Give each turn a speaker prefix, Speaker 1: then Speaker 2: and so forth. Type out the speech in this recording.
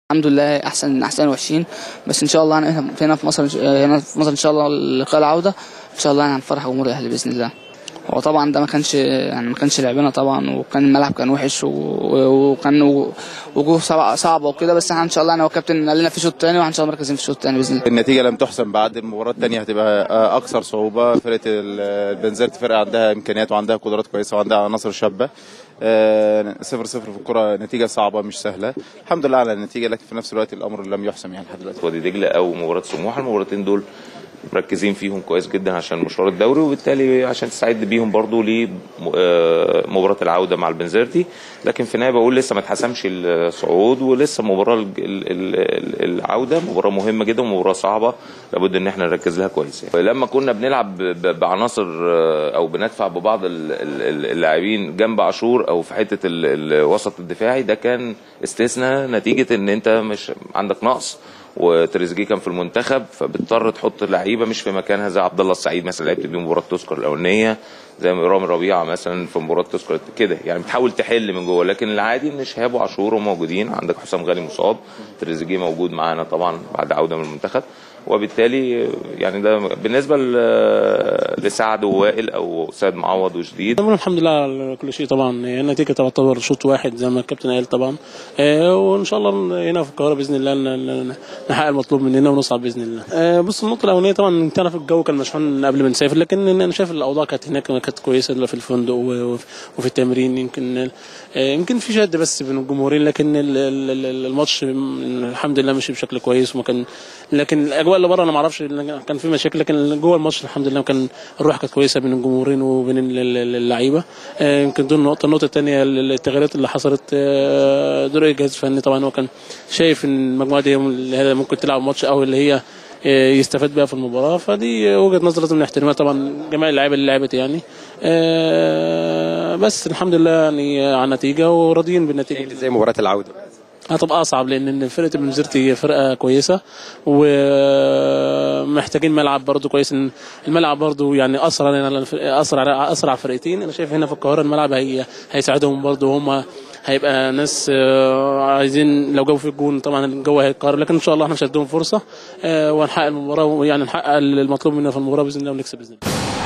Speaker 1: الحمد لله احسن احسن وحشين بس ان شاء الله هنا هنا في مصر هنا في مصر ان شاء الله لقاء العوده ان شاء الله هنفرح جمهور الاهلي باذن الله هو طبعا ده ما كانش يعني ما كانش لعبنا طبعا وكان الملعب كان وحش و- و- وكان وجوه صعبه صعبة وكده بس احنا ان شاء الله انا والكابتن قال لنا في شوط تاني وان شاء الله مركزين في الشوط التاني باذن الله
Speaker 2: النتيجة لم تحسم بعد المباراة الثانية هتبقى آه، أكثر صعوبة فرقة ال- البنزرت فرقة عندها إمكانيات وعندها قدرات كويسة وعندها عناصر شابة آه، صفر صفر في الكرة نتيجة صعبة مش سهلة الحمد لله على النتيجة لكن في نفس الوقت الأمر لم يحسم يعني لحد دلوقتي
Speaker 3: وادي دجله او مباراه سموحه المباراتين دول مركزين فيهم كويس جدا عشان مشوار الدوري وبالتالي عشان تستعد بيهم برضو لمباراه العوده مع البنزرتي لكن في النهايه بقول لسه ما اتحسمش الصعود ولسه مباراه ال- ال- ال- العوده مباراه مهمه جدا ومباراه صعبه لابد ان احنا نركز لها كويس يعني. لما كنا بنلعب ب- بعناصر آه، او بندفع ببعض ال- ال- اللاعبين جنب عاشور او في حته ال- الوسط الدفاعي ده كان استثناء نتيجه ان انت مش عندك نقص وتريزيجيه كان في المنتخب فبتضطر تحط لعيبه مش في مكانها زي عبد الله السعيد مثلا لعبت بيه مباراه تذكر الاولانيه زي رامي ربيعه مثلا في مباراه تذكر كده يعني بتحاول تحل من جوه لكن العادي ان شهاب وعاشور هم موجودين عندك حسام غالي مصاب تريزيجيه موجود معانا طبعا بعد عوده من المنتخب وبالتالي يعني ده بالنسبه ل- لسعد ووائل او سيد معوض وجديد
Speaker 4: طبعا الحمد لله على كل شيء طبعا النتيجه تعتبر شوط واحد زي ما الكابتن قال طبعا آه، وان شاء الله هنا في القاهره باذن الله ن- ن- نحقق المطلوب مننا ونصعد باذن الله آه، بص النقطه الاولانيه طبعا انت عارف الجو كان مشحون قبل ما نسافر لكن انا شايف الاوضاع كانت هناك كانت كويسه في الفندق و- وفي التمرين يمكن آه، يمكن في شد بس بين الجمهورين لكن ال- ال- ال- الماتش الحمد لله مشي بشكل كويس وما كان لكن الاجواء اللي بره انا ما اعرفش كان في مشاكل لكن جوه الماتش الحمد لله كان الروح كانت كويسه بين الجمهورين وبين ال- ال- اللعيبه آه، يمكن دول النقطه النقطه الثانيه التغييرات اللي حصلت آه، دور الجهاز الفني طبعا هو كان شايف ان المجموعه دي اللي هي ممكن تلعب ماتش او اللي هي آه، يستفاد بيها في المباراه فدي وجهه نظر لازم نحترمها طبعا جميع اللعيبه اللي لعبت يعني آه، بس الحمد لله يعني على النتيجه وراضيين بالنتيجه
Speaker 5: زي مباراه العوده
Speaker 4: هتبقى اصعب لان فرقه المنزرتي فرقه كويسه ومحتاجين ملعب برضو كويس إن الملعب برضو يعني اسرع لنا اسرع اسرع فرقتين انا شايف هنا في القاهره الملعب هي هيساعدهم برضو هم هيبقى ناس آه، عايزين لو جابوا في الجون طبعا الجو هيتقارب لكن ان شاء الله احنا مش هنديهم فرصه آه، وهنحقق المباراه ويعني نحقق المطلوب منا في المباراه باذن الله ونكسب باذن الله